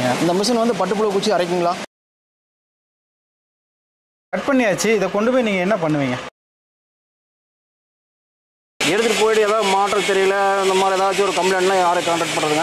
சரிங்க இந்த மிஷின் வந்து பட்டுப்புழு குச்சி அரைக்குங்களா கட் பண்ணியாச்சு இதை கொண்டு போய் நீங்கள் என்ன பண்ணுவீங்க எடுத்துகிட்டு போயிட்டு ஏதாவது மாற்றம் தெரியல இந்த மாதிரி ஏதாச்சும் ஒரு கம்ப்ளைண்ட்னா யாரை கான்டாக்ட் பண்ணுறதுங்க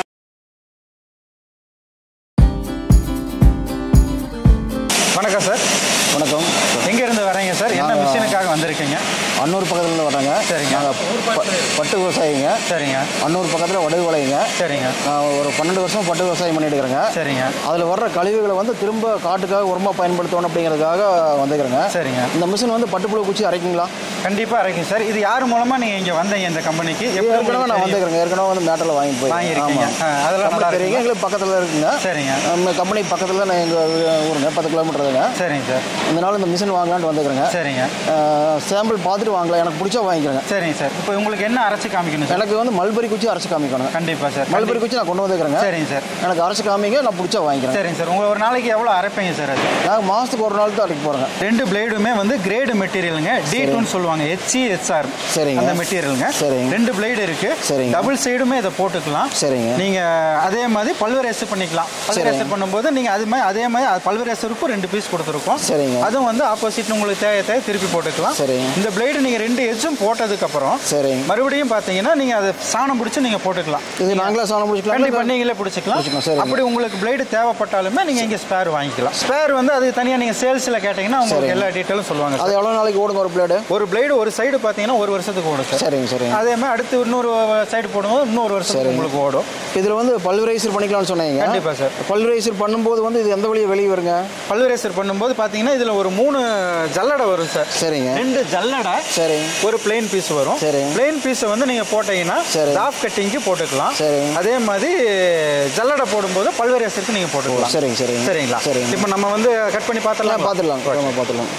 வணக்கம் சார் வணக்கம் எங்கேருந்து வரீங்க சார் என்ன நாங்க- மிஷினுக்காக வந்திருக்கீங்க அன்னூர் பக்கத்துலேருந்து வர்றாங்க சரிங்க. நாங்கள் பட்டு விவசாயிங்க சரிங்க அன்னூர் பக்கத்தில் வடகு வளையுங்க சரிங்க நான் ஒரு பன்னெண்டு வருஷம் பட்டு விவசாயம் பண்ணிட்டு இருக்கிறேங்க சரிங்க அதில் வர்ற கழிவுகளை வந்து திரும்ப காட்டுக்காக உரமாக பயன்படுத்தணும் அப்படிங்கிறதுக்காக வந்துக்கிறேங்க சரிங்க இந்த மிஷின் வந்து பட்டுப்புழு குச்சி அரைக்குங்களா கண்டிப்பாக இறக்கும் சார் இது யார் மூலமாக நீங்கள் இங்கே வந்தீங்க இந்த கம்பெனிக்கு எப்படி ஏற்கனவே உங்களுக்கு நான் தெரியும்? வந்துக்கிறேங்க ஏற்கனவே வந்து மேட்டில் வாங்கிட்டு போய் வாங்கியிருக்கீங்க ஆ, அதெல்லாம் நல்லா தெரியுங்க இருக்குங்க எங்களுக்கு பக்கத்தில் இருக்குங்க சரிங்க நம்ம கம்பெனி பக்கத்தில் தான் எங்கள் ஊருங்க பத்து கிலோமீட்டருங்க சரிங்க சார் இதனால இந்த மிஷின் வாங்கலான்ட்டு வந்துக்கிறேங்க சரிங்க சாம்பிள் பார்த்துட்டு வாங்கலாம் எனக்கு பிடிச்சா வாங்கிக்கிறேங்க சரிங்க சார் இப்போ உங்களுக்கு என்ன அரைச்சி காமிக்கணும் சார் எனக்கு வந்து மல்பரி குச்சி அரைச்சி காமிக்கணும் கண்டிப்பாக சார் மல்பரி குச்சி நான் கொண்டு வந்துக்கிறேங்க சரிங்க சார் எனக்கு அரைச்சி காமிங்க நான் பிடிச்சா வாங்கிக்கிறேன் சரிங்க சார் உங்களை ஒரு நாளைக்கு எவ்வளோ அரைப்பீங்க சார் அது நாங்கள் மாதத்துக்கு ஒரு நாள் தான் அரைக்க போகிறேங்க ரெண்டு பிளேடுமே வந்து கிரேடு மெட்டீரியலுங்க டி டூன்னு சொல்லுவாங்க ஹெச்இஎஸ்ஆர் சரிங்க. அந்த மெட்டீரியலுங்க சரிங்க. ரெண்டு பிளேடு இருக்கு சரிங்க. டபுள் சைடுமே இதை போட்டுக்கலாம் சரிங்க. நீங்க அதே மாதிரி பல்வரேஸ் பண்ணிக்கலாம் பல்வரேஸ் சரிங்க. பண்ணும்போது நீங்க அது மாதிரி அதே மாதிரி பல்வரேசருக்கும் ரெண்டு பீஸ் கொடுத்துருக்கோம் சரிங்க. அதுவும் வந்து ஆப்போசிட் உங்களுக்கு தேவை தேவை திருப்பி போட்டுக்கலாம் சரிங்க. இந்த பிளேடு நீங்க ரெண்டு எட்ஜும் போட்டதுக்கு அப்புறம் சரிங்க மறுபடியும் பாத்தீங்கன்னா நீங்க அதை சாணம் பிடிச்சி நீங்க போட்டுக்கலாம் இது நாங்களே சாணம் கண்டிப்பா பிடிச்சிக்கலாம் நீங்களே பிடிச்சிக்கலாம் பிடிச்சிக்கலாம், சரிங்க. அப்படி உங்களுக்கு பிளேடு தேவைப்பட்டாலுமே நீங்க இங்க ஸ்பேர் வாங்கிக்கலாம் ஸ்பேர் வந்து அது தனியா நீங்க சேல்ஸ்ல கேட்டீங்கன்னா உங்களுக்கு சரிங்க. எல்லா டீட்டெயிலும் சொல்லுவாங்க அது எவ்வளோ நாளைக்கு ஓடுங்க ஒரு பிளேடு ஒரு பிளேடு ஒரு சைடு பார்த்தீங்கன்னா ஒரு வருஷத்துக்கு ஓடும் சார் சரிங்க சரிங்க அதே மாதிரி அடுத்து இன்னொரு சைடு போடும்போது இன்னொரு வருஷத்துக்கு சரிங்க. உங்களுக்கு ஓடும் இதில் வந்து பல்வரைசர் பண்ணிக்கலாம்னு சொன்னீங்க கண்டிப்பா சார் பல்வரைசர் பண்ணும்போது வந்து இது எந்த வழியை வெளியே வருங்க பல்வரேசர் பண்ணும்போது பார்த்தீங்கன்னா இதில் ஒரு மூணு ஜல்லடை வரும் சார் சரிங்க ரெண்டு ஜல்லடை சரிங்க ஒரு பிளெயின் பீஸ் வரும் சரிங்க. பிளெயின் பீஸை வந்து நீங்கள் போட்டீங்கன்னா சரி. டாப் கட்டிங்க்கு போட்டுக்கலாம் சரிங்க. அதே மாதிரி ஜல்லடை போடும்போது பல்வரேசருக்கு நீங்கள் போட்டுக்கலாம் சரிங்க சரிங்க சரிங்களா சரிங்க இப்போ நம்ம வந்து கட் பண்ணி பார்த்தலாம் பார்த்துடலாம் நம்ம பார்த்துடலாம்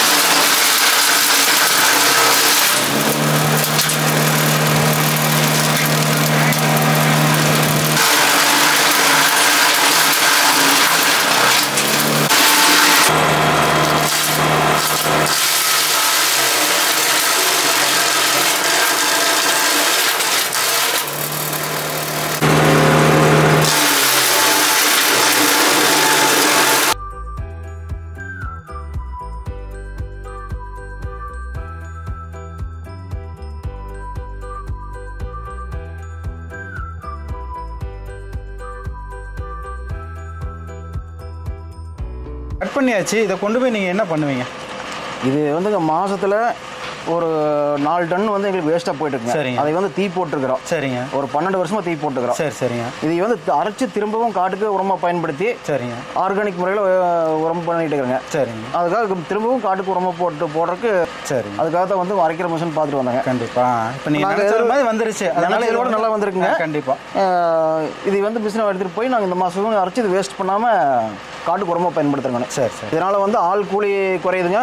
கட் பண்ணியாச்சு இதை கொண்டு போய் நீங்கள் என்ன பண்ணுவீங்க இது வந்துங்க மாசத்துல ஒரு நாலு டன் வந்து எங்களுக்கு வேஸ்ட்டாக போயிட்டு இருக்குங்க சரிங்க. அதை வந்து தீ போட்டுருக்குறோம் சரிங்க ஒரு பன்னெண்டு வருஷமா தீ போட்டுக்கிறோம் சரி சரிங்க இதை வந்து அரைச்சு திரும்பவும் காட்டுக்கு உரமா பயன்படுத்தி சரிங்க ஆர்கானிக் முறையில் உரம் பண்ணிட்டு இருக்கிறேங்க சரிங்க அதுக்காக திரும்பவும் காட்டுக்கு உரமா போட்டு போடுறதுக்கு சரிங்க அதுக்காக தான் வந்து அரைக்கிற மிஷின் பார்த்துட்டு வந்தாங்க கண்டிப்பா இப்போ நீங்க நாங்க நினைச்ச எதிர்- மாதிரி வந்துருச்சு அதனால நினைச்சதோட இதோட நல்லா வந்திருக்குங்க. ஆ, கண்டிப்பா அஹ் இது வந்து பிஸ்னஸ் எடுத்துகிட்டு போய் நாங்கள் இந்த மாதம் அரைச்சி இது வேஸ்ட் பண்ணாமல் காட்டுக்கு உரமாக பயன்படுத்துறோங்க சரி சரி இதனால் வந்து ஆள் கூலி குறையுதுங்க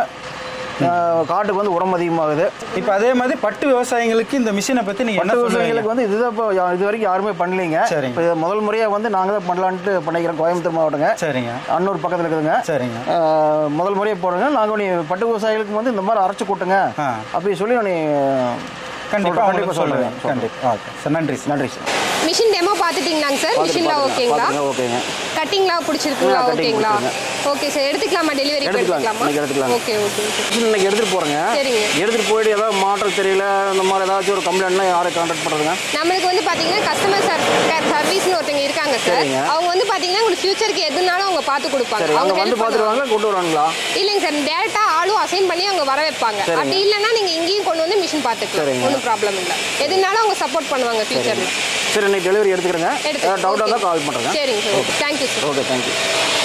அஹ் காட்டுக்கு வந்து உரம் அதிகமாகுது இப்போ அதே மாதிரி பட்டு விவசாயிகளுக்கு இந்த மிஷினை பத்தி நீங்க என்ன பட்டு சொல்லுவீங்க விவசாயிகளுக்கு வந்து இதுதான் இப்போ யா- இது வரைக்கும் யாருமே பண்ணலைங்க சரிங்க. இப்போ இது முதல் முறையாக வந்து நாங்கள் தான் பண்ணலான்ட்டு பண்ணிக்கிறோம் கோயம்புத்தூர் மாவட்டங்க சரிங்க அன்னூர் பக்கத்தில் இருக்குதுங்க சரிங்க அஹ் முதல் முறையாக போடுங்க நாங்கள் நீ பட்டு விவசாயிகளுக்கு வந்து இந்த மாதிரி அரைச்சு கூட்டுங்க ஆ அப்படி சொல்லி நீ கண்டிப்பா கண்டிப்பா உங்களுக்கு சொல்லுவேன் சொல்றேன். கண்டிப்பா ஓகே சார் நன்றி சார் நன்றி சார் மிஷின் டெமோ பார்த்துட்டீங்களாங்க சார் மிஷின்லாம் ஓகேங்களா பார்த்துங்க ஓகேங்க கட்டிங்லாம் பிடிச்சிருக்குங்களா ஆ, cutting ஓகேங்களா பிடிச்சிருக்குங்க. ஓகே சார் எடுத்துக்கலாமா டெலிவரி எடுத்துக்கலாம். எடுத்துக்கலாமா இன்னைக்கு எடுத்துக்கலாம். ஓகே ஓகே ஓகே மிஷின் இன்னைக்கு எடுத்துகிட்டு போகிறேங்க சரிங்க. எடுத்துகிட்டு போயிட்டு ஏதாவது மாற்றம் தெரியல இந்த மாதிரி ஏதாச்சும் ஒரு கம்ப்ளைண்ட்னா யாரை கான்டாக்ட் பண்ணுறதுங்க நம்மளுக்கு வந்து பாத்தீங்கன்னா கஸ்டமர் சர்வீஸ்னு ஒருத்தங்க இருக்காங்க சார் சரிங்க. அவங்க வந்து பாத்தீங்கன்னா உங்களுக்கு ஃபியூச்சருக்கு எதுனாலும் அவங்க பார்த்து கொடுப்பாங்க சரி அவங்க அவங்க வந்து help பண்ணுவாங்க. பார்த்துருவாங்களா கொண்டு வருவாங்களா இல்லைங்க சார் டேரக்டா ஆளும் அசைன் பண்ணி அவங்க வர வைப்பாங்க சரிங்க. அப்படி இல்லைன்னா நீங்க இங்கேயும் கொண்டு வந்து மிஷின் பார்த்துக்கலாம் சரிங்க. ஒன்றும் ப்ராப்ளம் இல்லை எதுனாலும் அவங்க சப்போர்ட் பண்ணுவாங்க ஃபியூச்சர்ல சரி இன்னைக்கு டெலிவரி எடுத்துக்கிறேங்க எடுத்து டவுட்டாக தான் கால் பண்ணுறேங்க சரிங்க sir thank you sir okay thank you